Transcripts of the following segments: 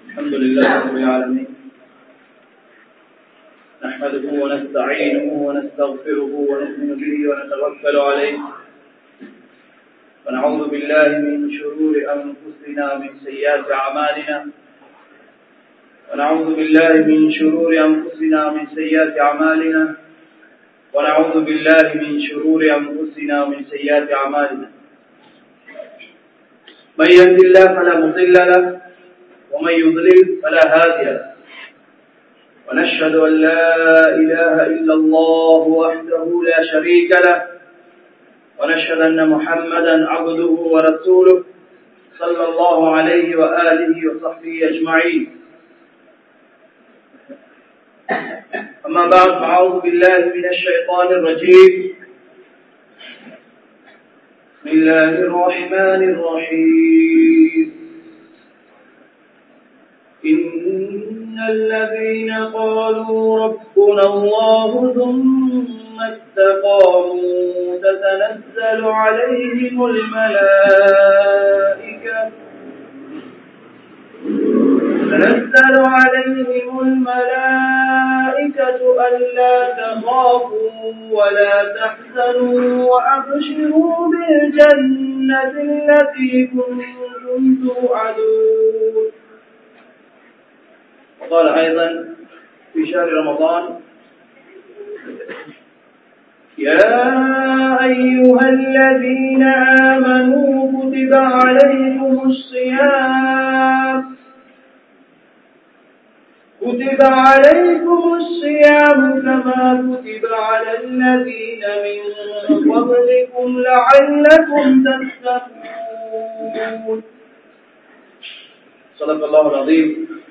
الحمد لله رب العالمين نحمده ونستعينه ونستغفره ونؤمن به ونتوكل عليه ونعوذ بالله من شرور أنفسنا من سيئات أعمالنا ونعوذ بالله من شرور أنفسنا من سيئات أعمالنا ونعوذ بالله من شرور أنفسنا ومن سيئات أعمالنا من يهد الله فلا مضل له ومن يضلل فلا هادي له ونشهد أن لا إله إلا الله وحده لا شريك له ونشهد أن محمدا عبده ورسوله صلى الله عليه وآله وصحبه أجمعين أما بعد فأعوذ بالله من الشيطان الرجيم بسم الله الرحمن الرحيم إن الذين قالوا ربنا الله ثم استقاموا تتنزل عليهم الملائكة تنزل عليهم الملائكة ألا تخافوا ولا تحزنوا وأبشروا بالجنة التي كنتم توعدون وقال أيضا في شهر رمضان يا أيها الذين آمنوا كتب عليكم الصيام كتب عليكم الصيام كما كتب على الذين من قبلكم لعلكم تتقون صدق الله العظيم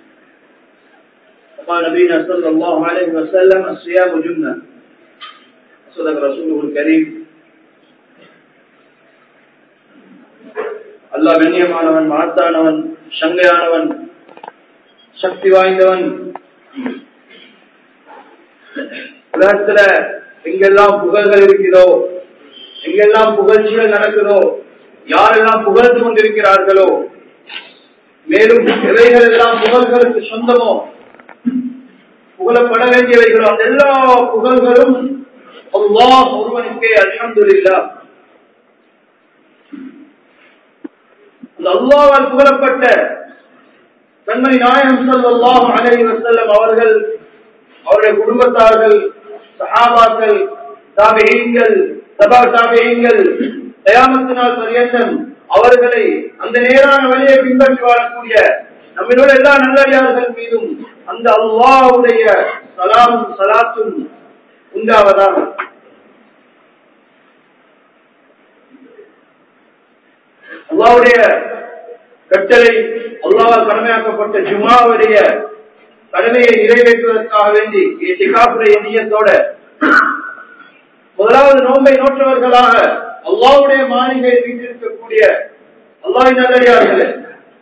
وقال نبينا صلى الله عليه وسلم الصيام جنة صدق رسوله الكريم அல்லாஹ் கண்ணியமானவன் மாத்தானவன் சங்கையானவன் சக்தி வாய்ந்தவன் உலகத்துல எங்கெல்லாம் புகழ்கள் இருக்கிறதோ எங்கெல்லாம் புகழ்ச்சிகள் நடக்குதோ யாரெல்லாம் புகழ்ந்து கொண்டிருக்கிறார்களோ மேலும் எவைகள் எல்லாம் புகழ்களுக்கு சொந்தமோ புகழப்பட வேண்டியவைகளோ அந்த எல்லா புகழ்களும் அல்லாஹ் ஒருவனுக்கே அல்ஹம்துலில்லா அந்த அல்லாவால் புகழப்பட்ட தன்மை நாயகம் ஸல்லல்லாஹு அலைஹி வஸல்லம் அவர்கள் அவருடைய குடும்பத்தார்கள் சஹாபாக்கள் தாபிஈன்கள் தபா தாபிஈன்கள் கயாமத்து நாள் பரியந்தம் அவர்களை அந்த நேரான வழியை பின்பற்றி வாழக்கூடிய நம்மளோட எல்லா நல்லடியார்கள் மீதும் அந்த அல்லாவுடைய சலாமும் சலாத்தும் உண்டாவதாக அல்லாவுடைய கட்டளை அல்லாவால் கடமையாக்கப்பட்ட ஜுமாவுடைய கடமையை நிறைவேற்றுவதற்காக வேண்டி திகாப்புடைய நீயத்தோட முதலாவது நோன்பை நோற்றவர்களாக அல்லாவுடைய மாளிகை வீட்டிருக்கக்கூடிய அல்லாவின் நல்லடியார்களே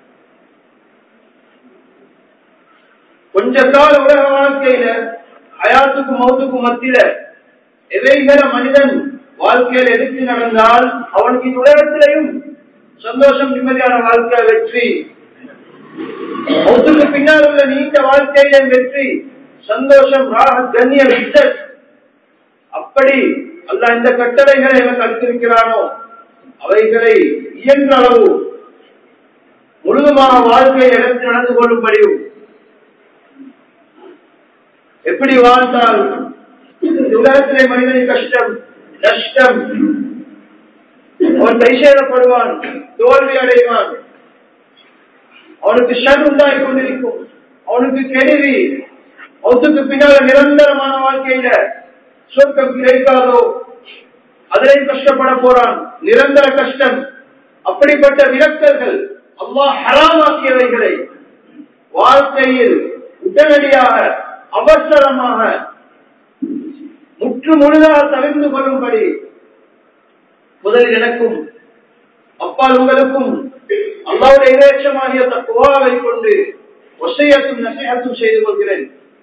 கொஞ்ச கால உலக வாழ்க்கையில அயாத்துக்கும் மௌத்துக்கும் மத்தியில எவைகிற மனிதன் வாழ்க்கையில் எதிர்த்து நடந்தால் அவனுக்கு இந்த உலகத்திலையும் சந்தோஷம் நிம்மதியான வாழ்க்கை வெற்றி மௌத்துக்கு பின்னால் உள்ள நீண்ட வாழ்க்கையில வெற்றி சந்தோஷம் ராக கண்ணிய விட்டல் அப்படி அல்ல இந்த கட்டளைகளை எனக்கு அளித்திருக்கிறானோ அவைகளை இயன்ற அளவு முழுதுமாக வாழ்க்கையை எடுத்து நடந்து கொள்ளும்படியும் எப்படி வாழ்ந்தால் இந்த உலகத்திலே மனிதனின் கஷ்டம் நஷ்டம் அவன் தைசேதப்படுவான் தோல்வி அடைவான் அவனுக்கு ஷன் உண்டாகி கொண்டிருக்கும் அவனுக்கு கெடுதி மௌத்துக்கு பின்னால நிரந்தரமான வாழ்க்கையில சொர்க்கம் கிடைக்காதோ அதிலையும் கஷ்டப்பட போறான் நிரந்தர கஷ்டம் அப்படிப்பட்ட விரக்தர்கள் அல்லாஹ் ஹராமாக்கியவைகளை வாழ்க்கையில் உடனடியாக அவசரமாக முற்று முழுதாக தவிர்த்து கொள்ளும்படி முதலில் எனக்கும் அப்பால் உங்களுக்கும் அல்லாவுடைய இறைச்சமாகிய தக்குவாவை கொண்டு ஒசையத்தும் நசையத்தும் செய்து கொள்கிறேன்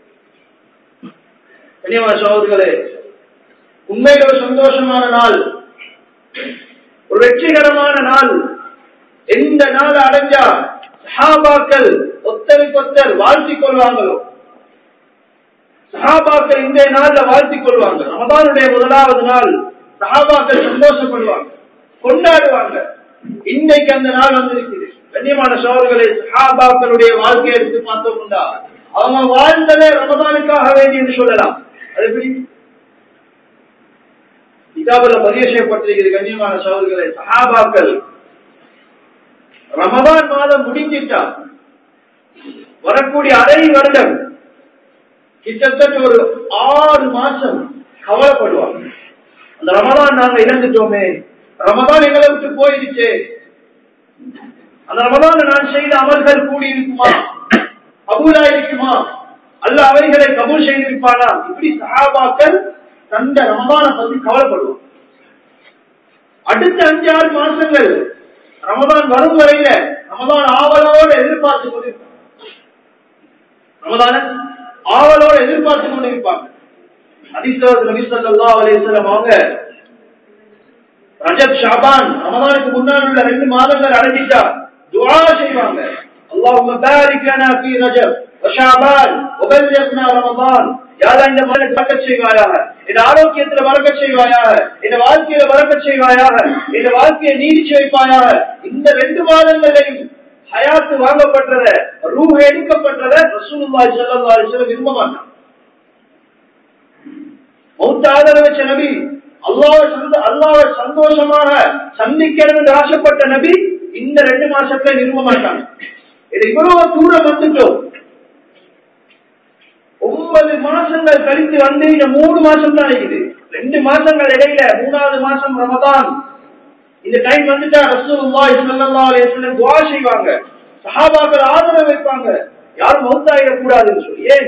கனியமான சகோதரர்களே உண்மையில் ஒரு சந்தோஷமான நாள் ஒரு வெற்றிகரமான நாள் எந்த நாள் அடைஞ்சா சஹாபாக்கள் ஒத்தருக்கு ஒத்தர் வாழ்த்திக் கொள்வாங்களோ சஹாபாக்கள் இந்த நாள்ல வாழ்த்திக் கொள்வாங்க ரமதானுடைய முதலாவது நாள் சஹாபாக்கள் சந்தோஷப்படுவாங்க கொண்டாடுவாங்க இன்னைக்கு அந்த நாள் வந்திருக்குது கண்ணியமான சோழர்களை சஹாபாக்களுடைய வாழ்க்கையை எடுத்து பார்த்தோம்னா அவங்க வாழ்ந்ததே ரமதானுக்காக வேண்டி என்று சொல்லலாம் அது எப்படி கிதாபுல பதிவு செய்யப்பட்டிருக்கிறது கண்ணியமான சோழர்களை சஹாபாக்கள் ரமதான் மாதம் முடிஞ்சிட்டா வரக்கூடிய அரை வருடம் கிட்டத்தட்ட ஒரு ஆறு மாசம் கவலைப்படுவாங்க அந்த ரமதான் நாங்க இழந்துட்டோமே ரமதான் எங்களை விட்டு போயிடுச்சு அந்த ரமதான் நான் செய்த அமல்கள் கூடி இருக்குமா அபூலா இருக்குமா அல்ல அவைகளை கபூல் செய்திருப்பானா இப்படி சஹாபாக்கள் தந்த ரமதான பத்தி கவலைப்படுவோம் அடுத்த அஞ்சு ஆறு மாசங்கள் ரமதான் வரும் வரையில ரமதான் ஆவலோடு எதிர்பார்த்து கொண்டிருப்பாங்க ரமதான ஆவலோடு எதிர்பார்த்து கொண்டிருப்பாங்க அதிசவர் நபி சொல்லா அலிஸ்லாம் அவங்க ரஜப் ஷாபான் ரமதானுக்கு முன்னால் உள்ள ரெண்டு மாதங்கள் அடைஞ்சிட்டா துவா செய்வாங்க اللهم بارك لنا في رجب وشعبان وبلغنا رمضان யாரா இந்த மன பறக்கச் செய்வாயாக இந்த ஆரோக்கியத்துல வரக்கச் செய்வாயாக இந்த வாழ்க்கையில வரக்கச் செய்வாயாக இந்த வாழ்க்கையை நீடிச்சு வைப்பாயாக இந்த ரெண்டு மாதங்களையும் ஹயாத்து வாங்கப்பட்டத ரூ எடுக்கப்பட்டத ரசூலுல்லாஹி ஸல்லல்லாஹு அலைஹி வஸல்லம் விரும்ப மாட்டான் மௌத்த ஆதரவு வச்ச நபி அல்லாஹ் அல்லாஹ் சந்தோஷமாக சந்திக்கணும் என்று ஆசைப்பட்ட நபி இந்த ரெண்டு மாசத்துல விரும்ப மாட்டாங்க இது இவ்வளவு தூரம் வந்துட்டோம் ஒன்பது மாசங்கள் கழித்து வந்து இந்த மூணு மாசம் தான் இருக்குது ரெண்டு மாசங்கள் இடையில மூணாவது மாசம் ரமதான் இந்த டைம் வந்துட்டா ரசூலுல்லாஹி ஸல்லல்லாஹு அலைஹி வஸல்லம் துஆ செய்வாங்க சஹாபாக்கள் ஆதரவு வைப்பாங்க யாரும் மௌத்தாயிட கூடாதுன்னு சொல்லி ஏன்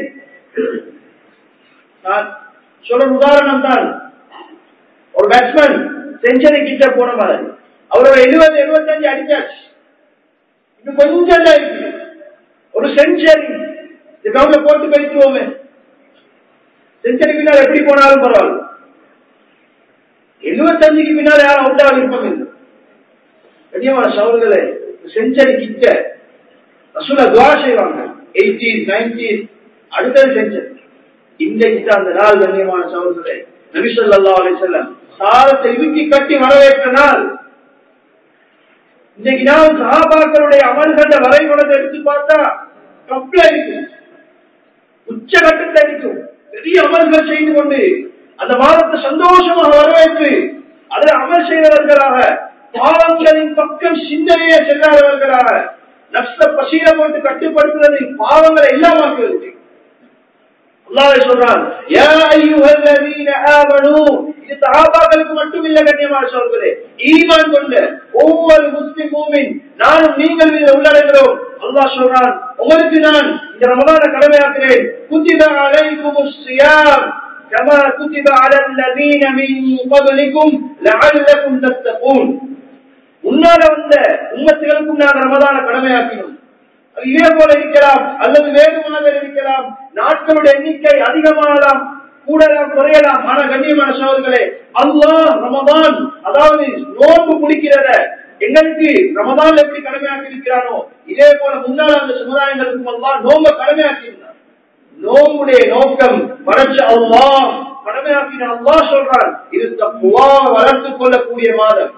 நான் சொல்ற உதாரணம் தான் ஒரு பேட்ஸ்மேன் செஞ்சுரி கிட்ட போன மாதிரி அவரோட எழுபது எழுபத்தஞ்சு அடிச்சாச்சு இன்னும் கொஞ்சம் தான் இருக்கு ஒரு செஞ்சுரி இந்த கிரவுண்ட்ல போட்டு கழித்துவோமே செஞ்சுரி பின்னால் எப்படி போனாலும் பரவாயில்ல எழுபத்தஞ்சுக்கு பின்னால் யாரும் அவுட்டா விருப்பம் இல்லை கண்ணியமான சவர்களே செஞ்சுரி கிட்ட ரசூலா துவா செய்வாங்க எயிட்டிஸ் நைன்டிஸ் அடுத்தது செஞ்சுரி இன்றைக்கு அந்த நாள் கண்ணியமான சவர்களே நபிசல்லா அலி செல்லம் சாரத்தை இறுக்கி கட்டி வரவேற்ற நாள் இன்னைக்கு நான் சகாபாக்களுடைய அமல்கள வரைபடத்தை எடுத்து பார்த்தா கப்ல இருக்கும் உச்சகட்டத்தில் இருக்கும் பெரிய அமல்கள் செய்து கொண்டு அந்த மாதத்தை சந்தோஷமாக வரவேற்று அதை அமல் செய்தவர்களாக பாவங்களின் பக்கம் சிந்தனையே செல்லாதவர்களாக நஷ்ட பசியில போட்டு கட்டுப்படுத்துறது பாவங்களை இல்லாமக்குவது அல்லாஹ் சொல்றான் யா அய்யுஹல்லதீன ஆமனூ இது சஹாபாக்களுக்கு மட்டும் இல்ல கண்ணியமாக சொல்கிறே ஈமான் கொண்ட ஒவ்வொரு முஸ்லிம் மூமின் நானும் நீங்கள் இதில் உள்ளடங்கிறோம் அல்லாஹ் சொல்றான் உங்களுக்கு நான் இந்த ரமலான கடமையாக்குறேன் குத்திப அலைக்குமுஸ் ஸியாம் كما كتب على الذين من قبلكم لعلكم تتقون முன்னால வந்த உம்மத்துகளுக்கும் நான் ரமதான கடமையாக்கினோம் இதே போல இருக்கலாம் அல்லது வேகமாக இருக்கலாம் நாட்களுடைய எண்ணிக்கை அதிகமாகலாம் கூடலாம் குறையலாம் ஆனா கண்ணியமான சோதர்களே அல்லாஹ் ரமதான் அதாவது நோன்பு குடிக்கிறத எங்களுக்கு ரமதான் எப்படி கடமையாக்கி இருக்கிறானோ இதே போல முன்னாள் அந்த சமுதாயங்களுக்கும் அல்லாஹ் நோம்ப கடமையாக்கி இருந்தார் நோம்புடைய நோக்கம் வளர்ச்சி அல்லாஹ் கடமையாக்கின அல்லாஹ் சொல்றான் இது தப்புவா வளர்த்துக் கொள்ளக்கூடிய மாதம்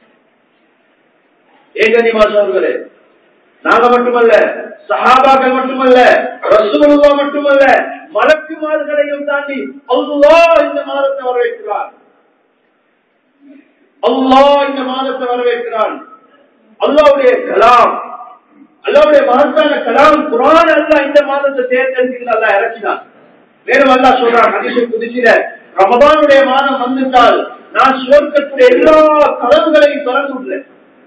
ஏகனிமா சோர்களே நாங்க மட்டுமல்ல சஹாபாக்கள் மட்டுமல்ல ரசூலுல்லா மட்டுமல்ல மலக்குமார்களையும் தாண்டி அல்லாஹ் இந்த மாதத்தை வரவேற்கிறார் அல்லாஹ் இந்த மாதத்தை வரவேற்கிறான் அல்லாவுடைய கலாம் அல்லாவுடைய மகத்தான கலாம் குரான் அல்லா இந்த மாதத்தை தேர்ந்தெடுத்து அல்லா இறக்கினான் மேலும் அல்லா சொல்றான் அதிசய புதுச்சில ரமதானுடைய மாதம் வந்துட்டால் நான் சுவர்க்கத்துடைய எல்லா கதவுகளையும் திறந்து விடுறேன்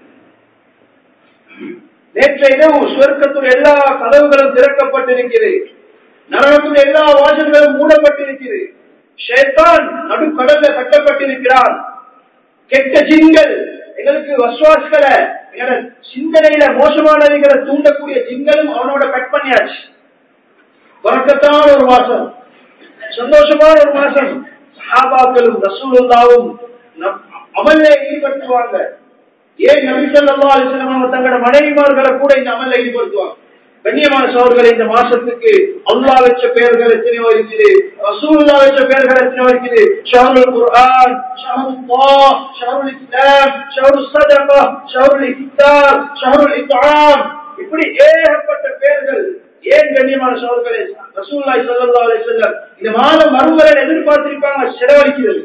நேற்றைய இரவு சுவர்க்கத்துடைய எல்லா கதவுகளும் திறக்கப்பட்டிருக்கிறது நரகத்துடைய எல்லா வாசல்களும் மூடப்பட்டிருக்கிறது ஷேத்தான் நடுக்கடல்ல கட்டப்பட்டிருக்கிறான் கெட்ட ஜின்கள் எங்களுக்கு வசுவாஸ்களை எங்களோட சிந்தனையில மோசமானவைகளை தூண்டக்கூடிய ஜின்களும் அவனோட கட் பண்ணியாச்சு வரக்கத்தான ஒரு மாசம் சந்தோஷமான ஒரு மாசம் சஹாபாக்களும் ரசூலுல்லாவும் அமல்ல ஈடுபட்டுவாங்க ஏன் நபி ஸல்லல்லாஹு அலைஹி வஸல்லம் அவங்க தங்களோட மனைவிமார்களை கூட இந்த அமல்ல ஈடுபடுத்துவாங்க கண்ணியமான சோழர்கள் இந்த மாசத்துக்கு அல்லாஹ் வச்ச பெயர்கள் எத்தனையோ இருக்குது ரசூலுல்லாஹ் வச்ச பெயர்கள் எத்தனையோ இருக்குது ஷஹருல் குர்ஆன் ஷஹருல் அல்லாஹ் ஷஹருல் இஸ்லாம் ஷஹருல் சதகா ஷஹருல் இஃப்தார் ஷஹருல் இத்ஆம் இப்படி ஏகப்பட்ட பெயர்கள் ஏன் கண்ணியமான சோழர்களே ரசூலுல்லாஹி ஸல்லல்லாஹு அலைஹி வஸல்லம் இந்த மாதம் மறுமலை எதிர்பார்த்திருப்பாங்க செலவழிக்கிறது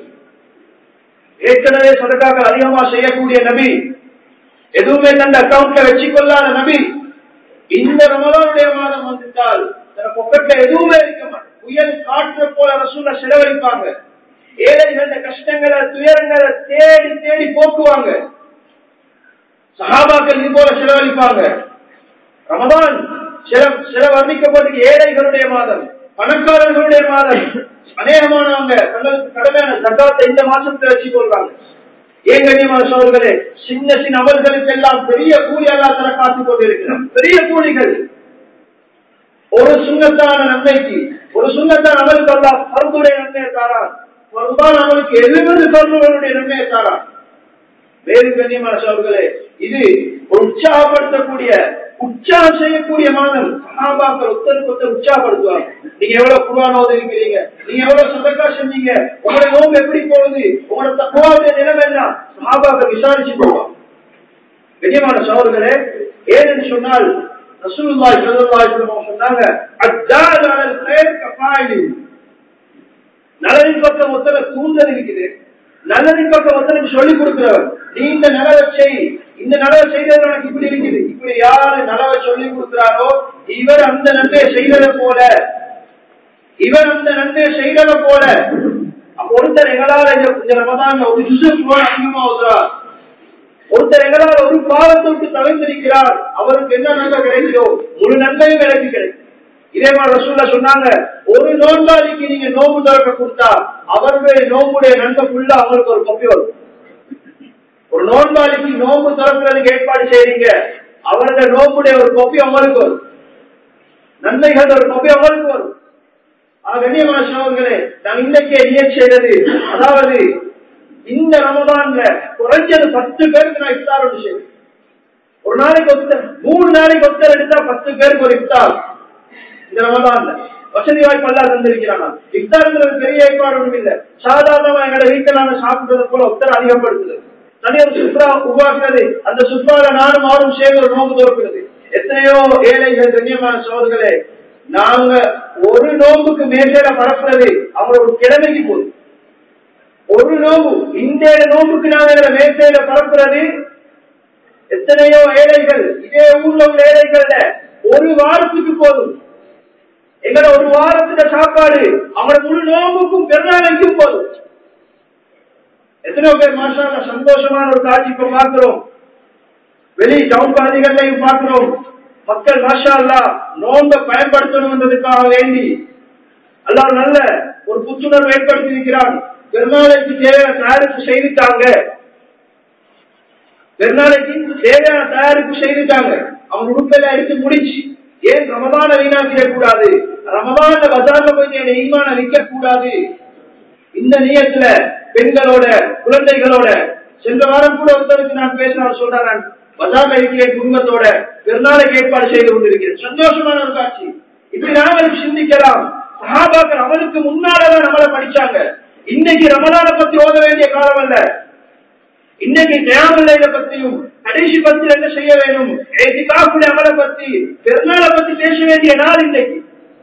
ஏற்கனவே சதக்காக அதிகமா செய்யக்கூடிய நபி எதுவுமே தந்த அக்கவுண்ட்ல வச்சுக்கொள்ளாத நபி இந்த ரமலானுடைய மாதம் வந்துட்டால் தன பொக்கெட்ல எதுவுமே இருக்க மாட்டேன் புயல் காற்று போல ரசூல செலவழிப்பாங்க ஏழைகள கஷ்டங்களை துயரங்களை தேடி தேடி போக்குவாங்க சஹாபாக்கள் இது போல செலவழிப்பாங்க ரமதான் சில சில வர்ணிக்கப்பட்டு ஏழைகளுடைய மாதம் பணக்காரர்களுடைய மாதம் அநேகமானவங்க தங்களுக்கு கடமையான சக்காத்தை இந்த மாசத்துல வச்சு கொள்றாங்க ஏன் கண்ணியமான சோழர்களே சின்ன சின்ன அமல்களுக்கு எல்லாம் பெரிய கூலி அல்லா தர காத்துக் கொண்டிருக்கிறோம் பெரிய கூலிகள் ஒரு சுண்ணத்தான நன்மைக்கு ஒரு சுண்ணத்தான அமலுக்கு அல்லா பருந்துடைய நன்மையை தாரான் பருந்தான் அமலுக்கு எழுபது பருந்துகளுடைய நன்மையை தாரான் வேறு கண்ணியமான சோழர்களே இது ஒரு உற்சாகப்படுத்தக்கூடிய உற்சாகம் செய்யக்கூடிய மாதம் சகாபாக்கள் ஒருத்தருக்கு ஒருத்தர் உற்சாகப்படுத்துவாங்க நீங்க எவ்வளவு குருவான இருக்கிறீங்க நீங்க எவ்வளவு சதக்கா செஞ்சீங்க உங்களோட நோம்பு எப்படி போகுது உங்களோட தக்குவாவுடைய நிலைமை என்ன சகாபாக்கள் விசாரிச்சு போவாங்க கண்ணியமான சோழர்களே ஏன்னு சொன்னால் ரசூலுல்லாஹி ஸல்லல்லாஹு அலைஹி வஸல்லம் சொன்னாங்க அஜ்ஜால் அலல் கைர் கஃபாயிலி நலனின் பக்கம் ஒருத்தர தூண்டல் இருக்குது நல்லதின் பக்கம் ஒருத்தருக்கு சொல்லிக் கொடுக்கிறவர் நீ இந்த நலவை செய் இந்த நலவை செய்தது எனக்கு இப்படி இருக்குது இப்படி யாரு நலவை சொல்லி கொடுக்கிறாரோ இவர் அந்த நன்மையை செய்ததை போல இவர் அந்த நன்மையை செய்ததை போல அப்ப ஒருத்தர் எங்களால இந்த இந்த ரமதான் ஒரு ஜுசு அதிகமா ஓதுறார் ஒருத்தர் எங்களால் ஒரு பாவத்தை விட்டு தவிர்த்திருக்கிறார் அவருக்கு என்ன நன்மை கிடைக்கிறோ முழு நன்மையும் எனக்கு கிடைக்கும் இதே மாதிரி ரசூல்லா சொன்னாங்க ஒரு நோன்பாளிக்கு நீங்க நோம்பு திறக்க கொடுத்தா அவருடைய நோம்புடைய நன்மை ஃபுல்லா அவங்களுக்கு ஒரு கொப்பி வரும் ஒரு நோன்பாளிக்கு நோம்பு திறக்கிறதுக்கு ஏற்பாடு செய்றீங்க அவருடைய நோம்புடைய ஒரு கொப்பி அவங்களுக்கு வரும் நன்மைகள் ஒரு கொப்பி அவங்களுக்கு வரும் கண்ணியமான சோழர்களே நான் இன்னைக்கே நியல் செய்தது அதாவது இந்த ரமதான்ல குறைஞ்சது பத்து பேருக்கு நான் இஃப்தார் ஒன்று செய்வேன் ஒரு நாளைக்கு ஒருத்தர் மூணு நாளைக்கு ஒருத்தர் எடுத்தா பத்து பேருக்கு ஒரு இஃப்தார் இந்த ரமதான்ல வசதி வாய்ப்பு எல்லாம் தந்திருக்கிறாங்க இஃப்தாருங்கிறது பெரிய ஏற்பாடு ஒன்றும் இல்லை சாதாரணமா எங்களோட வீட்டில் நாம சாப்பிட்டது போல ஒருத்தர் அதிகப்படுத்துது தனியார் சுற்றுலா உருவாக்குறது அந்த சுற்றுலால நானும் ஆறும் சேர்ந்து ஒரு நோம்பு தோற்கிறது எத்தனையோ ஏழைகள் கண்ணியமான சோதர்களே நாங்க ஒரு நோம்புக்கு மேற்கேட பரப்புறது அவங்களோட கிழமைக்கு போதும் ஒரு நோம்பு இந்த நோம்புக்கு நாங்க மேற்கையில பரப்புறது எத்தனையோ ஏழைகள் இதே ஊர்ல உள்ள ஏழைகள்ல ஒரு வாரத்துக்கு போதும் எங்களோட ஒரு வாரத்துல சாப்பாடு அவங்களோட முழு நோம்புக்கும் பெருநாளைக்கும் போதும் எத்தனையோ பேர் மாஷா சந்தோஷமான ஒரு காட்சி இப்ப பார்க்கிறோம் வெளி டவுன் பகுதிகளையும் பார்க்கிறோம் மக்கள் மாஷா அல்லா நோம்ப பயன்படுத்தணும்ன்றதுக்காக வேண்டி அல்லாஹ் நல்ல ஒரு புத்துணர்வு ஏற்படுத்தி இருக்கிறான் பெருநாளைக்கு தேவையான தயாரிப்பு செய்துட்டாங்க பெருநாளைக்கு தேவையான தயாரிப்பு செய்துட்டாங்க அவங்க உடுப்பெல்லாம் எடுத்து முடிச்சு ஏன் ரமதான வீணாக்கிட கூடாது ரமதான பஜார்ல போய் என் ஈமான விற்க கூடாது இந்த நியத்துல பெண்களோட குழந்தைகளோட சென்ற வாரம் கூட ஒருத்தருக்கு நான் பேசினார் சொல்றேன் நான் பஜார்ல இருக்கிற குடும்பத்தோட பெருநாளைக்கு ஏற்பாடு செய்து கொண்டிருக்கிறேன் சந்தோஷமான ஒரு காட்சி இப்படி நாங்களும் சிந்திக்கலாம் சஹாபாக்கள் அவனுக்கு முன்னாலதான் நம்மளை படிச்சாங்க இன்னைக்கு ரமலான பத்தி ஓத வேண்டிய காலம் அல்ல இன்னைக்கு தியாமல்லையில பத்தியும் கடைசி பத்தி என்ன செய்ய வேணும் காப்புடைய அமலை பத்தி பெருநாளை பத்தி பேச வேண்டிய நாள் இன்னைக்கு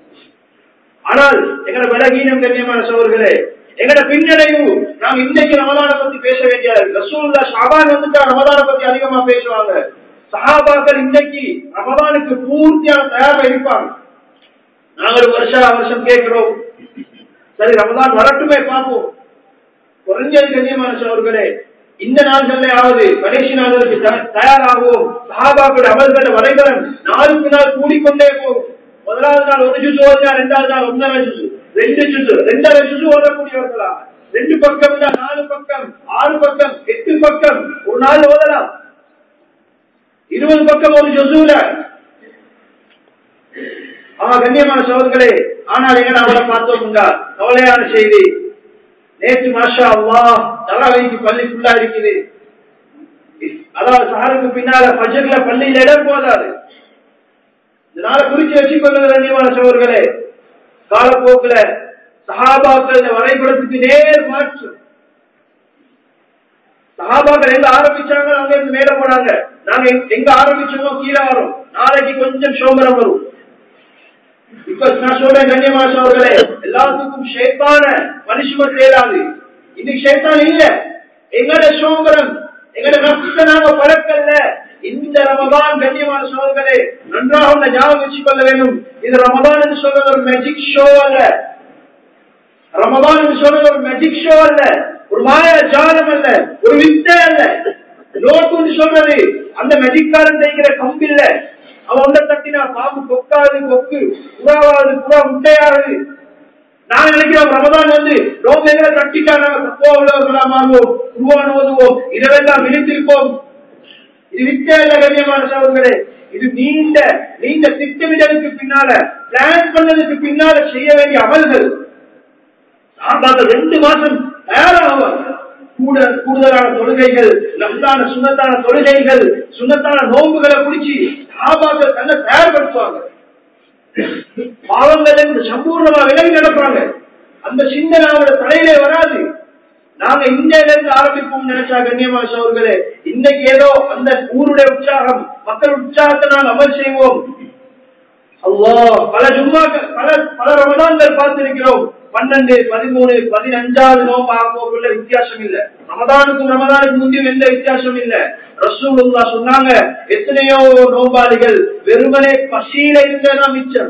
ஆனால் எங்களை பலகீனம் கண்ணியமான சோர்களே எங்கட பின்னடைவு நாம் இன்னைக்கு ரமதான பத்தி பேச வேண்டிய ரசூல்லா ஷாபான் வந்துட்டா ரமதான பத்தி அதிகமா பேசுவாங்க சஹாபாக்கள் இன்னைக்கு ரமதானுக்கு பூர்த்தியான தயாரா இருப்பாங்க நாங்கள் வருஷா வருஷம் கேட்கிறோம் சரி ரமதான் வரட்டுமே பார்ப்போம் குறைஞ்சது கண்ணியமான சோர்களே இந்த நாள்கள்லயாவது கடைசி நாள்களுக்கு தயாராகும் சஹாபாக்களுடைய அமல்கள வரைபடம் நாளுக்கு நாள் கூடிக்கொண்டே போகும் முதலாவது நாள் ஒரு ஜுசு ஓதினா ரெண்டாவது நாள் ஒன்றரை ஜுசு ரெண்டு ஜுசு ரெண்டரை ஜுசு ஓதக்கூடியவர்களா ரெண்டு பக்கம் தான் நாலு பக்கம் ஆறு பக்கம் எட்டு பக்கம் ஒரு நாள் ஓதலாம் இருபது பக்கம் ஒரு ஜுசுல ஆமா கண்ணியமான சோதர்களே ஆனால் எங்க அவளை பார்த்தோம்னா கவலையான செய்தி நேற்று மாஷா அல்லா தலவைக்கு பள்ளி ஃபுல்லா இருக்குது அதாவது சஹருக்கு பின்னால பஜர்ல பள்ளியில இடம் போதாது இதனால குறிச்சு வச்சுக்கொள்ளுங்க கண்ணியமான சோர்களே காலப்போக்குல சஹாபாக்கள் இந்த வரைபடத்துக்கு நேர் மாற்று சஹாபாக்கள் எங்க ஆரம்பிச்சாங்க அங்க இருந்து மேல போனாங்க நாங்க எங்க- எங்க ஆரம்பிச்சோமோ கீழே வரும் நாளைக்கு கொஞ்சம் சோமரம் வரும் இப்ப நான் சொல்றேன் கண்ணியமாசம் அவர்களே எல்லாத்துக்கும் ஷேத்தான மனுஷன் தேடாது இன்னைக்கு ஷேத்தான் இல்ல எங்கட சோமரம் எங்கட நப்ச நாங்க பழக்கல்ல இந்த ரமதான் கண்ணியமான சோழர்களே நன்றாக உன்னை ஞாபகம் வச்சுக்கொள்ள வேண்டும் இது ரமதான் என்று சொல்றது ஒரு மேஜிக் ஷோ அல்ல ரமதான் என்று சொல்றது ஒரு மேஜிக் ஷோ அல்ல ஒரு மாய ஜாலம் அல்ல ஒரு வித்தை அல்ல நோட்டு சொல்றது அந்த மெஜிக்காரன் தைக்கிற கம்பில்ல அவன் உண்ட தட்டினா பாம்பு கொக்காது கொக்கு புறாவாது புறா முட்டையாகுது நான் நினைக்கிறோம் ரமதான் வந்து ரோமைகளை கட்டிட்டா நாங்க தப்போவர்களா மாறுவோம் குருவான் ஓதுவோம் இதெல்லாம் விழித்திருப்போம் இது வித்தை அல்ல கண்ணியமான சகோதரர்களே இது நீண்ட நீண்ட திட்டமிடலுக்கு பின்னால பிளான் பண்ணதுக்கு பின்னால செய்ய வேண்டிய அமல்கள் சாம்பாங்க ரெண்டு மாசம் தயாராகுவாங்க கூட கூடுதலான தொழுகைகள் நல்லான சுண்ணத்தான தொழுகைகள் சுண்ணத்தான நோன்புகளை பிடிச்சி சாபாக்கள் தன்னை தயார்படுத்துவாங்க பாவங்கள் என்று சம்பூர்ணமா விலகி நடப்பாங்க அந்த சிந்தனை அவங்களோட தலையிலே வராது நாங்க இந்தியில இருந்து ஆரம்பிப்போம் நினைச்சா கண்ணியமான சோர்களே இன்னைக்கு ஏதோ அந்த ஊருடைய உற்சாகம் மக்கள் உற்சாகத்தை நாங்கள் அமல் செய்வோம் அல்லாஹ் பல ஜும்மாக்கள் பல பல ரமதான்கள் பார்த்திருக்கிறோம் பன்னெண்டு பதிமூணு பதினஞ்சாவது நோம்பு ஆகும்போக்குள்ள வித்தியாசம் இல்ல ரமதானுக்கும் ரமதானுக்கு முந்தையும் எந்த வித்தியாசம் இல்ல ரசூலுல்லா சொன்னாங்க எத்தனையோ நோம்பாளிகள் வெறுமனே பசியில இருந்ததுதான் மிச்சம்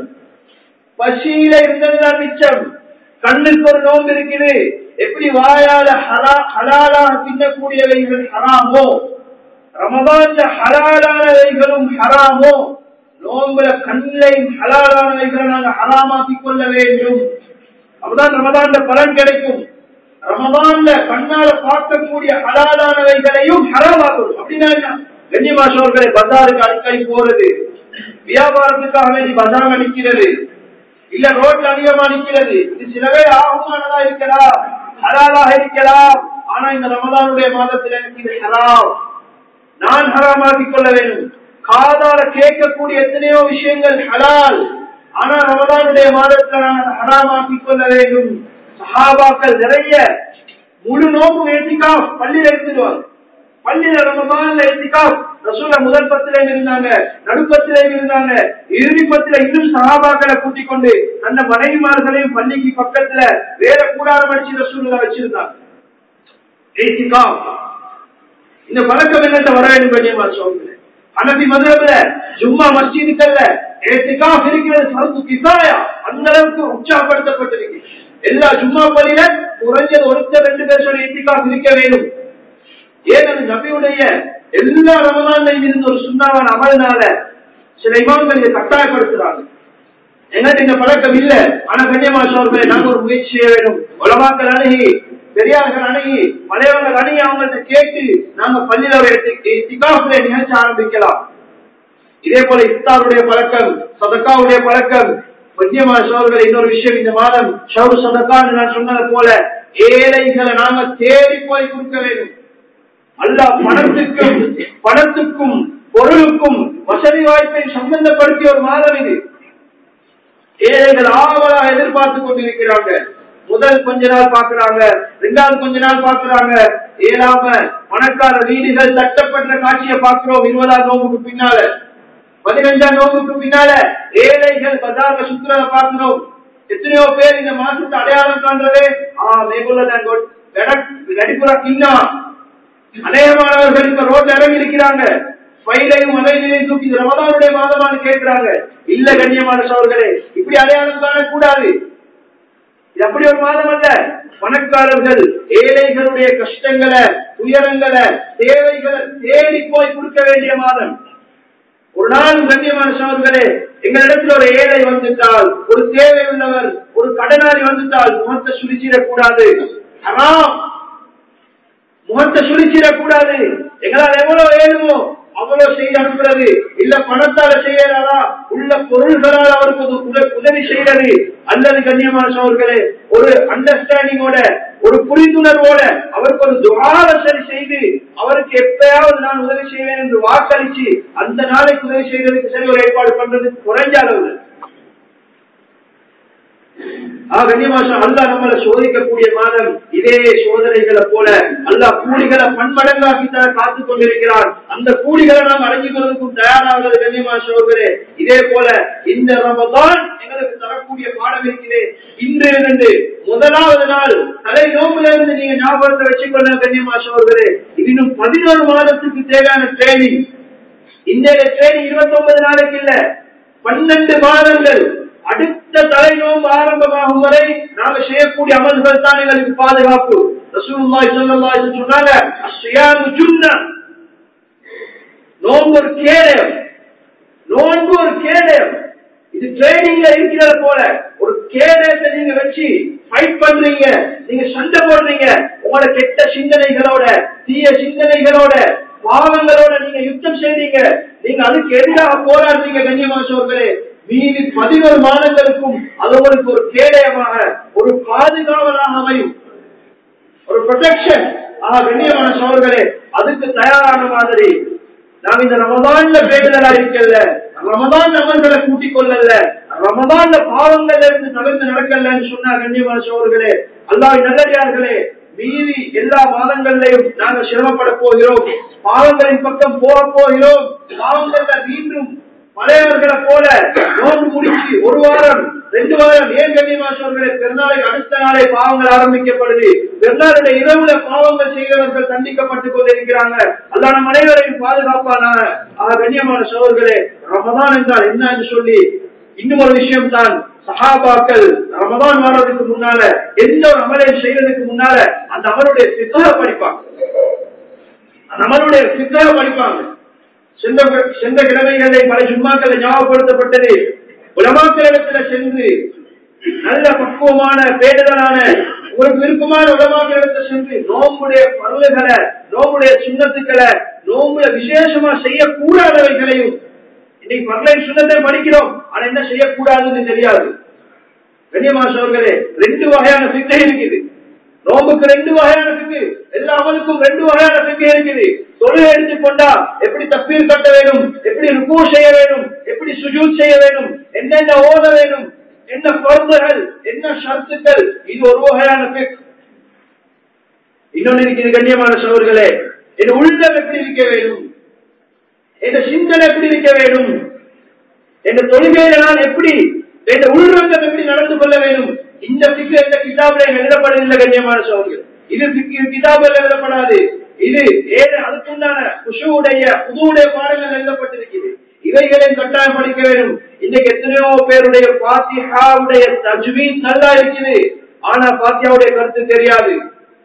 பசியில இருந்ததுதான் மிச்சம் கண்ணுக்கு ஒரு நோம்பு இருக்குது எப்படி வாயால ஹலா ஹலாலாக தின்னக்கூடியவைகள் ஹராமோ ரமதான்ல ஹலாலானவைகளும் ஹராமோ நோம்புல கண்ணிலையும் ஹலாலானவைகளை நாங்க ஹராமாக்கிக் கொள்ள வேண்டும் அப்பதான் ரமதான்ல பலன் கிடைக்கும் ரமதான்ல கண்ணால பார்க்கக்கூடிய ஹலாலானவைகளையும் ஹராமாக்கணும் அப்படின்னா என்ன கண்ணியமாசோர்களை பஜாருக்கு அடிக்கடி போறது வியாபாரத்துக்காக வேண்டி பஜார் அடிக்கிறது இல்ல ரோட்ல அதிகமா நிக்கிறது இது சிலவே ஆகுமானதா இருக்கலாம் ஹலாலாக இருக்கலாம் ஆனா இந்த ரமதானுடைய மாதத்தில் எனக்கு இது ஹராம் நான் ஹராமாக்கிக் கொள்ள வேண்டும் காதால கேட்கக்கூடிய எத்தனையோ விஷயங்கள் ஹலால் ஆனா ரமதானுடைய மாதத்துல நான் அதை ஹராமாக்கிக் கொள்ள வேண்டும் சஹாபாக்கள் நிறைய முழு நோக்கு ஏத்திக்கா பள்ளியில இருந்துடுவாங்க பள்ளியில ரமதான்ல ஏத்திக்கா ரசூல முதல் பத்தில இருந்தாங்க நடுப்பத்தில இருந்தாங்க இறுதி பத்தில இன்னும் சஹாபாக்களை கூட்டிக் கொண்டு அந்த மனைவிமார்களையும் பள்ளிக்கு பக்கத்துல வேற கூடாரம் அடிச்சு ரசூல வச்சிருந்தாங்க ஏத்திக்கா இந்த பழக்கம் என்னட்ட வர வேண்டும் கண்ணியமா சொல்லுங்க அனபி மதுரவுல ஜும்மா மஸ்ஜிதுக்கல்ல ஏத்திகாஃப் இருக்கிறது சரத்து கிசாயா அந்த அளவுக்கு உற்சாகப்படுத்தப்பட்டிருக்கு எல்லா ஜும்மா பள்ளியில குறைஞ்சது ஒருத்தர் ரெண்டு பேர் சொல்லி ஏத்திகாஃப் இருக்க வேண்டும் ஏன் அது நபியுடைய எல்லா ரமதான்லையும் இருந்த ஒரு சுண்ணாவான அமல்னால சில இமாம்கள் இதை கட்டாயப்படுத்துறாங்க எங்கிட்ட இந்த பழக்கம் இல்ல ஆனா கண்ணியமா சொல்றேன் நாங்க ஒரு முயற்சி செய்ய வேண்டும் உலமாக்கள் அணுகி பெரியார்கள் அணுகி மலையவர்கள் அணுகி அவங்கள்ட்ட கேட்டு நாங்க பள்ளியில ஒரு திகாவுடைய நிகழ்ச்சி ஆரம்பிக்கலாம் இதே போல இஃப்தாருடைய பழக்கம் சதக்காவுடைய பழக்கம் கண்ணியமான சோழர்கள் இன்னொரு விஷயம் இந்த மாதம் ஷவுரு சதக்கான்னு நான் சொன்னது போல ஏழைகளை நாங்க தேடி போய் கொடுக்க வேண்டும் அல்ல பணத்துக்கும் பணத்துக்கும் பொருளுக்கும் வசதி வாய்ப்பை சம்பந்தப்படுத்திய ஒரு மாதம் இது ஏழைகள் ஆவலாக எதிர்பார்த்து கொண்டிருக்கிறாங்க முதல் கொஞ்ச நாள் பாக்குறாங்க இரண்டாவது கொஞ்ச நாள் பாக்குறாங்க ஏழாம பணக்கார வீடுகள் தட்டப்பட்ட காட்சியை பார்க்கிறோம் இருபதாம் நோம்புக்கு பின்னால பதினஞ்சாம் நோம்புக்கு பின்னால ஏழைகள் பஜார்ல சுற்றுறத பார்க்கிறோம் எத்தனையோ பேர் இந்த மாசத்தை அடையாளம் காண்றதே ஆ மேகுள்ளதான் நடிப்புறா கிண்ணா அநேகமானவர்கள் இப்ப ரோட்ல இறங்கி இருக்கிறாங்க பயிலையும் மலையிலையும் தூக்கி ரமதானுடைய மாதமானு கேட்கிறாங்க இல்ல கண்ணியமான சோர்களே இப்படி அடையாளம் காணக்கூடாது இது அப்படி ஒரு மாதம் அல்ல பணக்காரர்கள் ஏழைகளுடைய கஷ்டங்களை துயரங்களை தேவைகளை தேடி போய் கொடுக்க வேண்டிய மாதம் ஒரு நாள் கண்ணியமான சோர்களே எங்களிடத்தில் ஒரு ஏழை வந்துட்டால் ஒரு தேவை உள்ளவர் ஒரு கடனாளி வந்துட்டால் முகத்தை சுழிச்சிடக்கூடாது ஹராம் முகத்தை சுழிச்சிடக்கூடாது எங்களால் எவ்வளவு ஏழுமோ அவ்வளவு செய்து அனுப்புறது இல்ல பணத்தால செய்யறதா உள்ள பொருள்களால் அவருக்கு உதவி செய்யறது அல்லது கண்ணியமான சோர்களே ஒரு அண்டர்ஸ்டாண்டிங்கோட ஒரு புரிந்துணர்வோட அவருக்கு ஒரு துவார சரி செய்து அவருக்கு எப்பயாவது நான் உதவி செய்வேன் என்று வாக்களிச்சு அந்த நாளைக்கு உதவி செய்வதற்கு சரி ஒரு ஏற்பாடு பண்றது குறைஞ்ச அளவுல கண்ணியமாசம் அல்லா நம்மளை சோதிக்கக்கூடிய மாதம் இதே சோதனைகளை போல அல்லா கூலிகளை பன்மடங்காக்கித்தான் காத்து கொண்டிருக்கிறார் அந்த கூலிகளை நாம் அடங்கிக்கிறதுக்கும் தயாராகிறது கண்ணியமாசம் அவர்களே இதே போல இந்த ரமதான் எங்களுக்கு தரக்கூடிய பாடம் இருக்கிறே இன்று இருந்து முதலாவது நாள் தலை நோம்புல இருந்து நீங்க ஞாபகத்தை வச்சுக்கொள்ள கண்ணியமாசம் அவர்களே இன்னும் பதினோரு மாதத்துக்கு தேவையான ட்ரைனிங் இந்த ட்ரைனிங் இருபத்தி ஒன்பது நாளைக்கு இல்ல பன்னெண்டு மாதங்கள் அடுத்த தலை நோம்பு ஆரம்பமாகும் வரை நாம செய்யக்கூடிய அமல்கள் தான் எங்களுக்கு பாதுகாப்பு ரசூலுல்லாஹி ஸல்லல்லாஹு அலைஹி சொன்னாங்க அஸ்ஸியாமு ஜுன்னா நோன்பு ஒரு கேடயம் நோன்பு ஒரு கேடயம் இது ட்ரைனிங்ல இருக்கிறத போல ஒரு கேடயத்தை நீங்க வச்சு ஃபைட் பண்றீங்க நீங்க சண்டை போடுறீங்க உங்களோட கெட்ட சிந்தனைகளோட தீய சிந்தனைகளோட பாவங்களோட நீங்க யுத்தம் செய்றீங்க நீங்க அதுக்கு எதிராக போராடுறீங்க கண்ணியமாசோர்களே மீதி பதினோரு மாதங்களுக்கும் அது உங்களுக்கு ஒரு கேடயமாக ஒரு பாதுகாவலாக அமையும் ஒரு ப்ரொடெக்ஷன் ஆஹா கண்ணியமான சோழர்களே அதுக்கு தயாரான மாதிரி நாம் இந்த ரமதான்ல பேடுதலா இருக்கல ரமதான் அமல்களை கூட்டிக் கொள்ளல ரமதான்ல பாவங்கள்ல இருந்து தவிர்த்து நடக்கலன்னு சொன்னா கண்ணியமான சோழர்களே அல்லாஹ் நல்லடியார்களே மீதி எல்லா மாதங்கள்லையும் நாங்கள் சிரமப்பட போகிறோம் பாவங்களின் பக்கம் போக போகிறோம் பாவங்கள்ல மீண்டும் பழையவர்களை போல நோன்பு முடிச்சு ஒரு வாரம் ரெண்டு வாரம் ஏன் கண்ணியமாசவர்களே பெருநாளைக்கு அடுத்த நாளே பாவங்கள் ஆரம்பிக்கப்படுது பெருநாளுடைய இரவுல பாவங்கள் செய்கிறவர்கள் தண்டிக்கப்பட்டுக் கொண்டிருக்கிறாங்க அல்ல நம் அனைவரையும் பாதுகாப்பானாக ஆக கண்ணியமான சோழர்களே ரமதான் என்றால் என்ன என்று சொல்லி இன்னும் ஒரு விஷயம் தான் சஹாபாக்கள் ரமதான் வர்றதுக்கு முன்னால எந்த ஒரு அமலையும் செய்யறதுக்கு முன்னால அந்த அமலுடைய சித்தக படிப்பாங்க அந்த அமலுடைய சித்தக படிப்பாங்க சென்ற சென்ற கிழமைகளை பல சும்மாக்களை ஞாபகப்படுத்தப்பட்டது உலமாக்களிடத்துல சென்று நல்ல பக்குவமான பேடுதலான உங்களுக்கு விருப்பமான உலமாக்களிடத்துல சென்று நோம்புடைய பருவங்களை நோம்புடைய சின்னத்துக்களை நோம்புல விசேஷமா செய்யக்கூடாதவைகளையும் இன்னைக்கு மக்களை சுண்ணத்தை படிக்கிறோம் ஆனா என்ன செய்யக்கூடாதுன்னு தெரியாது கண்ணியமாச அவர்களே ரெண்டு வகையான சித்தை இருக்குது நோம்புக்கு ரெண்டு வகையான சிக்கு எல்லா அமலுக்கும் ரெண்டு வகையான சிக்கை இருக்குது தொழில் எடுத்துக்கொண்டா எப்படி தப்பீர் கட்ட வேணும் எப்படி ருக்கூ செய்ய வேணும் எப்படி சுஜூத் செய்ய வேணும் என்னென்ன ஓத வேணும் என்ன பொருந்துகள் என்ன ஷர்த்துக்கள் இது ஒரு வகையான பிக் இன்னொன்னு இருக்குது கண்ணியமான சோர்களே என் உள்ளம் எப்படி இருக்க வேண்டும் என் சிந்தனை எப்படி இருக்க வேண்டும் என் தொழுகையில நான் எப்படி என் உள்ரங்கம் எப்படி நடந்து கொள்ள வேண்டும் இந்த பிக்கு எந்த கிதாபில எழுதப்படவில்லை கண்ணியமான சோர்கள் இது கிதாபில் எழுதப்படாது இது ஏழு அதுக்குண்டான குஷுடைய புதுவுடைய பாடங்கள் எழுதப்பட்டிருக்கிறது இவைகளையும் கட்டாயம் படிக்க வேண்டும் இன்னைக்கு எத்தனையோ பேருடைய பாத்தியாவுடைய தஜ்வீன் நல்லா இருக்குது ஆனா பாத்தியாவுடைய கருத்து தெரியாது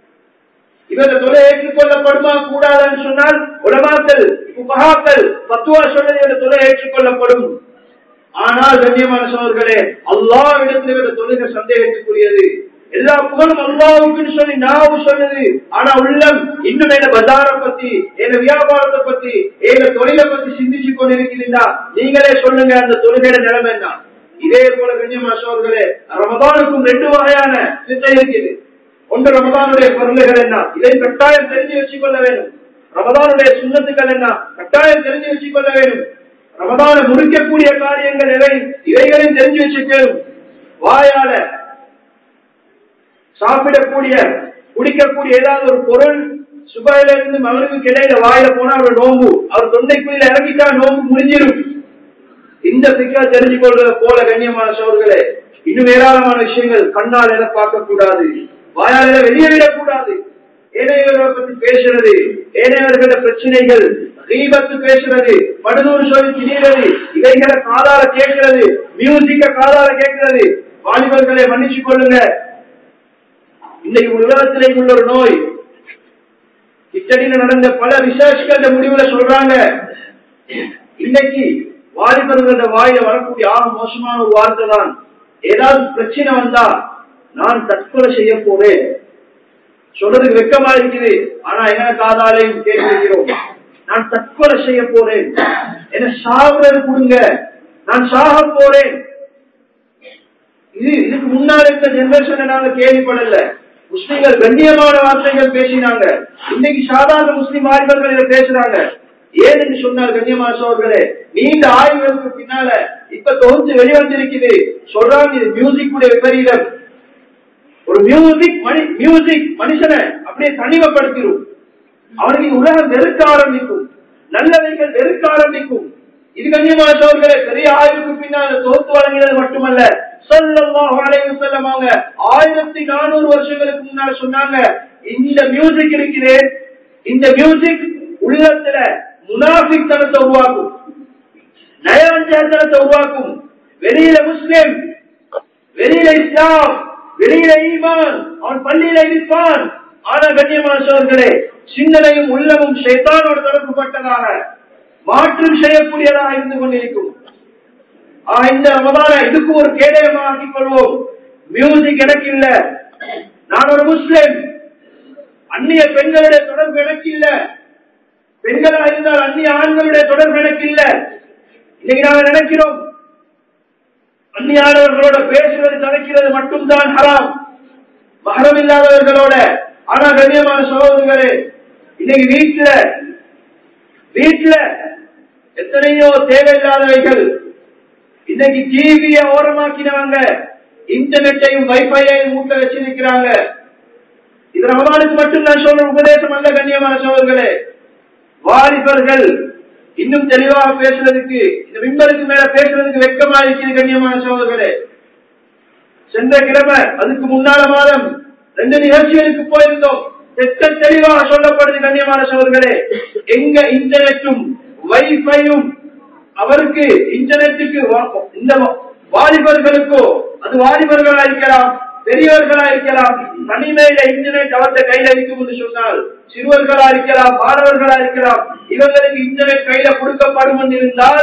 இவங்க தொலை ஏற்றுக்கொள்ளப்படுமா கூடாதுன்னு சொன்னால் உலமாக்கள் மகாக்கள் பத்துவா சொன்னது இவங்க தொலை ஏற்றுக்கொள்ளப்படும் ஆனால் கண்ணியமான சோழர்களே அல்லா இடத்துல இவங்க தொழுகை சந்தேகத்துக்குரியது எல்லா புகழும் அல்லாவுக்குன்னு சொல்லி நாவும் சொன்னது ஆனா உள்ளம் இன்னும் என்ன பஜார பத்தி எங்க வியாபாரத்தை பத்தி எங்க தொழிலை பத்தி சிந்திச்சு கொண்டு இருக்கிறீங்களா நீங்களே சொல்லுங்க அந்த தொழுகையில நிலைமை என்ன இதே போல கண்ணியமா சோழர்களே ரமதானுக்கும் ரெண்டு வகையான சித்தை இருக்குது ஒன்று ரமதானுடைய பொருள்கள் என்ன இதை கட்டாயம் தெரிஞ்சு வச்சுக்கொள்ள வேண்டும் ரமதானுடைய சுண்ணத்துக்கள் என்ன கட்டாயம் தெரிஞ்சு வச்சுக்கொள்ள வேண்டும் ரமதான முடிக்கக்கூடிய காரியங்கள் எவை இவைகளையும் தெரிஞ்சு வச்சுக்கணும் வாயால சாப்பிடக்கூடிய குடிக்கக்கூடிய ஏதாவது ஒரு பொருள் சுபையில இருந்து மகனுக்கு இடையில வாயில போனா அவர் நோம்பு அவர் தொண்டைக்குள்ள இறங்கிட்டா நோம்பு முடிஞ்சிடும் இந்த சிக்கா தெரிஞ்சு கொள்றது போல கண்ணியமான சோர்களே இன்னும் ஏராளமான விஷயங்கள் கண்ணால் என பார்க்க கூடாது வாயால வெளியே விடக்கூடாது ஏனையவர்களை பத்தி பேசுறது ஏனையவர்கள பிரச்சனைகள் ரீபத்து பேசுறது படுதூர் சொல்லி திணிறது இவைகளை காதால கேட்கிறது மியூசிக்க காதால கேட்கிறது வாலிபர்களை மன்னிச்சு கொள்ளுங்க இன்னைக்கு உலகத்திலே உள்ள ஒரு நோய் இத்தடியில் நடந்த பல ரிசர்ச்கள் முடிவுல சொல்றாங்க இன்னைக்கு வாலிபர்களோட வாயில வரக்கூடிய ஆக மோசமான ஒரு வார்த்தை தான் ஏதாவது பிரச்சனை வந்தா நான் தற்கொலை செய்ய போறேன் சொல்றதுக்கு வெக்கமா இருக்குது ஆனா என்ன காதாலையும் கேட்கிறோம் நான் தற்கொலை செய்ய போறேன் என்ன சாகுறது கொடுங்க நான் சாக போறேன் இது இதுக்கு முன்னால் இருந்த ஜெனரேஷன் நாங்க கேள்விப்படல முஸ்லிம்கள் கண்ணியமான வார்த்தைகள் பேசினாங்க இன்னைக்கு சாதாரண முஸ்லிம் வாலிபர்கள் இதை பேசுறாங்க ஏன்னு சொன்னார் கண்ணியமான சோர்களே நீண்ட ஆய்வுகளுக்கு பின்னால இப்ப தொகுத்து வெளிவந்திருக்குது சொல்றாங்க இது மியூசிக் உடைய விபரீதம் ஒரு மியூசிக் மணி மியூசிக் மனுஷனை அப்படியே தனிமைப்படுத்திடும் அவனுக்கு உலகம் வெறுக்க ஆரம்பிக்கும் நல்லவைகள் வெறுக்க ஆரம்பிக்கும் இது கண்ணியமான சோர்களே பெரிய ஆய்வுக்கு பின்னால் தொகுத்து வழங்கினது மட்டுமல்ல சொல்லமாக அலைவு செல்லமாங்க ஆயிரத்தி நானூறு வருஷங்களுக்கு முன்னால சொன்னாங்க இந்த மியூசிக் இருக்குது இந்த மியூசிக் உள்ளத்துல முனாஃபிக் தனத்தை உருவாக்கும் நயவஞ்சகத்தனத்தை உருவாக்கும் வெளியில முஸ்லிம் வெளியில இஸ்லாம் வெளியில ஈமான் அவன் பள்ளியில இருப்பான் ஆனா கண்ணியமான சோர்களே சிந்தனையும் உள்ளமும் ஷைத்தானோடு தொடர்புபட்டதாக மாற்றம் செய்யக்கூடியதாக இருந்து கொண்டிருக்கும் ஆக இந்த ரமதான இதுக்கு ஒரு கேடயமாக ஆக்கிக் கொள்வோம் மியூசிக் எனக்கு இல்ல நான் ஒரு முஸ்லிம் அந்நிய பெண்களுடைய தொடர்பு எனக்கு இல்ல பெண்களா இருந்தால் அந்நிய ஆண்களுடைய தொடர்பு எனக்கு இல்ல இன்னைக்கு நாங்க நினைக்கிறோம் அந்நியானவர்களோட பேசுவது கணக்கிறது மட்டும்தான் ஹராம் மகரம் இல்லாதவர்களோட ஆனா கண்ணியமான சகோதரர்களே இன்னைக்கு வீட்டுல வீட்டுல எத்தனையோ தேவையில்லாதவைகள் இன்னைக்கு டிவிய ஓரமாக்கினவங்க இன்டர்நெட்டையும் வைஃபையையும் மூட்ட வச்சிருக்கிறாங்க இது ரமதானுக்கு மட்டும் நான் சொல்ற உபதேசம் அல்ல கண்ணியமான சோழர்களே வாலிபர்கள் இன்னும் தெளிவாக பேசுறதுக்கு இந்த விம்பருக்கு மேல பேசுறதுக்கு வெக்கமா இருக்குது கண்ணியமான சோழர்களே சென்ற கிழமை அதுக்கு முன்னால மாதம் ரெண்டு நிகழ்ச்சிகளுக்கு போயிருந்தோம் தெட்ட தெளிவாக சொல்லப்படுது கண்ணியமான சோழர்களே எங்க இன்டர்நெட்டும் வைஃபையும் அவருக்கு இன்டர்நெட்டுக்கு இந்த வாலிபர்களுக்கோ அது வாலிபர்களா இருக்கலாம் பெரியவர்களா இருக்கலாம் தனிமையில இன்டர்நெட் அவர்த்த கையில இருக்கும் என்று சொன்னால் சிறுவர்களா இருக்கலாம் மாணவர்களா இருக்கலாம் இவங்களுக்கு இன்டர்நெட் கையில கொடுக்கப்படும் என்று இருந்தால்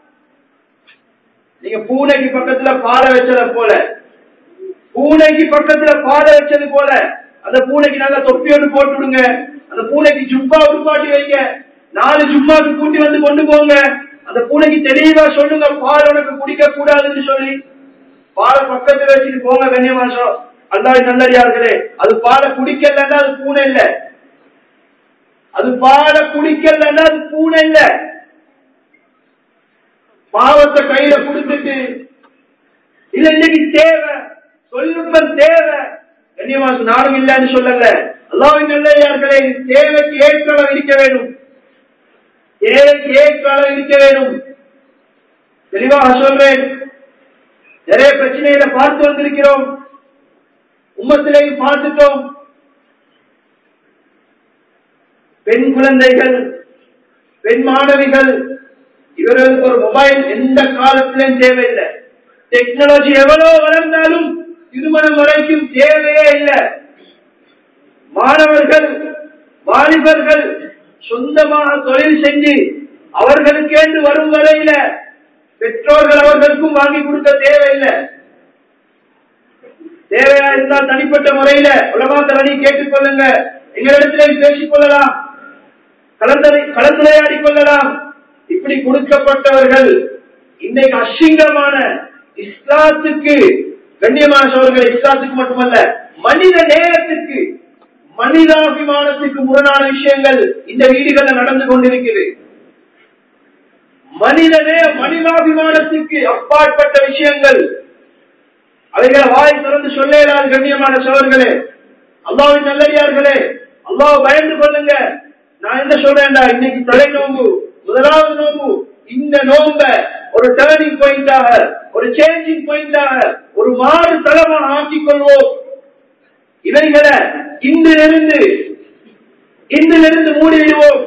நீங்க பூனைக்கு பக்கத்துல பாலை வச்சத போல பூனைக்கு பக்கத்துல பாலை வச்சது போல அந்த பூனைக்கு நல்லா தொப்பி ஒன்று போட்டு விடுங்க அந்த பூனைக்கு ஜுப்பா உருப்பாட்டி வைங்க நாலு ஜும்மாக்கு கூட்டி வந்து கொண்டு போங்க அந்த பூனைக்கு தெளிவா சொல்லுங்க பால் உனக்கு குடிக்க கூடாதுன்னு சொல்லி பாலை பக்கத்துல வச்சுட்டு போங்க கண்ணியமாசம் அல்லாஹ் நல்லடியார்களே அது பாலை குடிக்கலன்னா அது பூனை இல்ல அது பாலை குடிக்கலன்னா அது பூனை இல்ல பாவத்தை கையில கொடுத்துட்டு இல்ல இன்னைக்கு தேவை தொழில்நுட்பம் தேவை கண்ணியமாசம் நானும் இல்லைன்னு சொல்லல அல்லாவின் நல்லடியார்களே தேவைக்கு ஏற்றவன் இருக்க வேண்டும் தேவைக்கு ஏற்றாலும் இருக்க வேண்டும் தெளிவாக சொல்றேன் நிறைய பிரச்சனைகளை பார்த்து வந்திருக்கிறோம் உம்மத்திலையும் பார்த்துட்டோம் பெண் குழந்தைகள் பெண் மாணவிகள் இவர்களுக்கு ஒரு மொபைல் எந்த காலத்திலும் தேவையில்லை டெக்னாலஜி எவ்வளவு வளர்ந்தாலும் திருமணம் வரைக்கும் தேவையே இல்லை மாணவர்கள் வாலிபர்கள் சொந்தமாக தொழில் செஞ்சு அவர்களுக்கேண்டு வரும் வரையில பெற்றோர்கள் அவர்களுக்கும் வாங்கி கொடுக்க தேவையில்லை தேவையா இருந்தால் தனிப்பட்ட முறையில உலமாத்தரணி கேட்டுக் கொள்ளுங்க எங்களிடத்திலே பேசிக் கொள்ளலாம் கலந்தரை கலந்துரையாடி கொள்ளலாம் இப்படி கொடுக்கப்பட்டவர்கள் இன்னைக்கு அசிங்கமான இஸ்லாத்துக்கு கண்ணியமான சோழர்கள் இஸ்லாத்துக்கு மட்டுமல்ல மனித நேயத்துக்கு மனிதாபிமானத்துக்கு முரணான விஷயங்கள் இந்த வீடுகளில் நடந்து கொண்டிருக்கிறது மனிதனே மனிதாபிமானத்துக்கு அப்பாற்பட்ட விஷயங்கள் அவைகளை வாய் திறந்து சொல்லேறாது கண்ணியமான சோழர்களே அல்லாவின் நல்லடியார்களே அல்லாஹ் பயந்து கொள்ளுங்க நான் என்ன சொல்றேன்டா இன்னைக்கு தலை நோம்பு முதலாவது நோம்பு இந்த நோம்ப ஒரு டேர்னிங் பாயிண்டாக ஒரு சேஞ்சிங் பாயிண்டாக ஒரு மாறு தளமாக ஆக்கிக் கொள்வோம் இவைகளை இன்றிலிருந்து இன்றிலிருந்து மூடிவிடுவோம்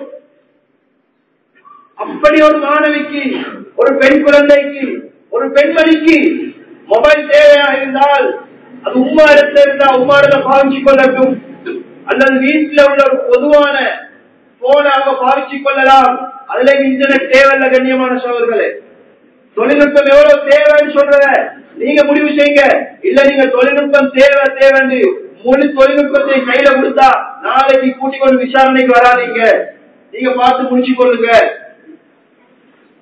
அப்படி ஒரு மாணவிக்கு ஒரு பெண் குழந்தைக்கு ஒரு பெண்மணிக்கு மொபைல் தேவையா இருந்தால் அது உமா இடத்துல இருந்தா உமா இடத்துல பாவிச்சு கொள்ளட்டும் அல்லது வீட்டில் உள்ள ஒரு பொதுவான போன அவங்க பாவிச்சு கொள்ளலாம் அதுல இன்டர்நெட் தேவையில்ல கண்ணியமான சோழர்களே தொழில்நுட்பம் எவ்வளவு தேவைன்னு சொல்றத நீங்க முடிவு செய்யுங்க இல்ல நீங்க தொழில்நுட்பம் தேவை தேவைன்னு முழு தொழில்நுட்பத்தை கையில கொடுத்தா நாளைக்கு கூட்டிக் கொண்டு விசாரணைக்கு வராதீங்க நீங்க பார்த்து முடிச்சு கொள்ளுங்க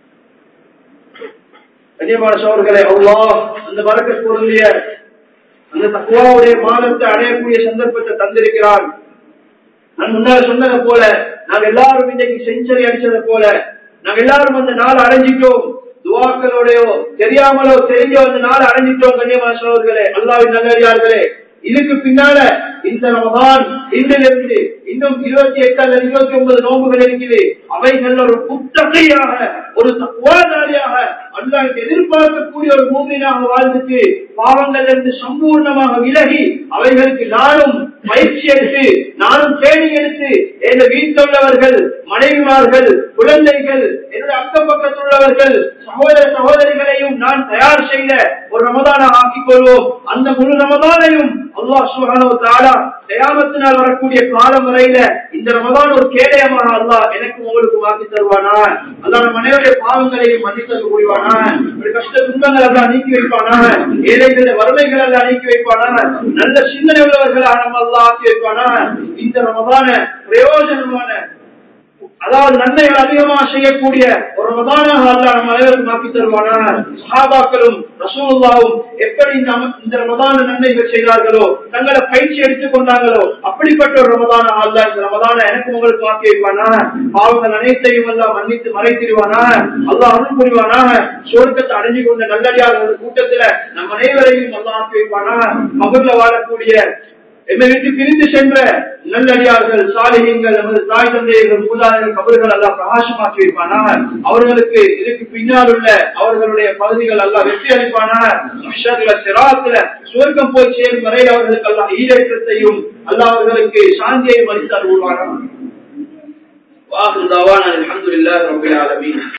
கண்ணியமான சோழர்களே அவ்வளோ அந்த வழக்கு பொருந்திய அந்த தக்குவாவுடைய மாதத்தை அடையக்கூடிய சந்தர்ப்பத்தை தந்திருக்கிறார் நான் முன்னால சொன்னதை போல நாங்க எல்லாரும் இன்னைக்கு செஞ்சுரி அடிச்சதை போல நாங்க எல்லாரும் அந்த நாள் அடைஞ்சிட்டோம் துவாக்களோடயோ தெரியாமலோ தெரிஞ்சோ அந்த நாள் அடைஞ்சிட்டோம் கண்ணியமான சோதர்களே அல்லாவின் நல்லடியார்களே இதுக்கு பின்னால இந்த ரமதான் இன்றிலிருந்து இன்னும் இருபத்தி எட்டு அல்லது இருபத்தி ஒன்பது நோம்புகள் இருக்குது அவைகள் ஒரு புத்தகையாக ஒரு தக்குவாதாரியாக அல்லாஹ் எதிர்பார்க்கக்கூடிய ஒரு பூமியாக வாழ்ந்துட்டு பாவங்கள் இருந்து சம்பூர்ணமாக விலகி அவைகளுக்கு நானும் பயிற்சி எடுத்து நானும் தேடி எடுத்து என் வீட்டில் உள்ளவர்கள் மனைவிமார்கள் குழந்தைகள் என்னுடைய அக்கம் பக்கத்தில் உள்ளவர்கள் சகோதர சகோதரிகளையும் நான் தயார் செய்த ஒரு ரமதான ஆக்கிக் கொள்வோம் அந்த முழு ரமதானையும் அல்லாஹ் சுகானோ தாடா தயாமத்தினால் வரக்கூடிய காலம் வரையில இந்த ரமதான் ஒரு கேடயமாக அல்லாஹ் எனக்கும் உங்களுக்கு வாக்கி தருவானா அல்லாஹ் நம்ம அனைவருடைய பாவங்களையும் மன்னித்து புரிவானா ஒரு கஷ்ட துன்பங்கள் எல்லாம் நீக்கி வைப்பானா ஏழைகளுடைய வறுமைகள் எல்லாம் நீக்கி வைப்பானா நல்ல சிந்தனை உள்ளவர்களாக நம்ம அல்லாஹ் ஆக்கி வைப்பானா இந்த ரமதான பிரயோஜனமான அதாவது நன்மைகள் அதிகமாக செய்யக்கூடிய ஒரு ரமதானாக அல்லாஹ் நம்ம அனைவருக்கும் ஆக்கி தருவானா சஹாபாக்களும் ரசூலுல்லாவும் எப்படி இந்த அம- இந்த ரமதான நன்மைகள் செய்தார்களோ தங்களை பயிற்சி எடுத்துக் கொண்டாங்களோ அப்படிப்பட்ட ஒரு ரமதான அல்லாஹ் இந்த ரமதான எனக்கு உங்களுக்கு ஆக்கி வைப்பானா பாவங்கள் அனைத்தையும் எல்லாம் மன்னித்து மறைத்திடுவானா அல்லாஹ் அருள் புரிவானா சுவர்க்கத்தை அடைஞ்சு கொண்ட நல்லடியார்கள் கூட்டத்துல நம் அனைவரையும் அல்லாஹ் ஆக்கி வைப்பானா மகர்ல வாழக்கூடிய என்னை விட்டு பிரிந்து சென்ற நல்லடியார்கள் சாலிகங்கள் நமது தாய் தந்தையர்கள் மூதாதையர்கள் கபர்கள் எல்லாம் பிரகாசமாக்கி வைப்பானா அவர்களுக்கு இதுக்கு பின்னால் உள்ள அவர்களுடைய பகுதிகள் எல்லாம் வெற்றி அளிப்பானா அஷர்ல சிராத்துல சுவர்க்கம் போய் சேரும் வரையில் அவர்களுக்கு எல்லாம் ஈடேற்றத்தையும் அல்லாஹ் அவர்களுக்கு சாந்தியை மதித்து அருள்வானா வாஹு தவானா அல்ஹம்துலில்லாஹி ரப்பில் ஆலமீன்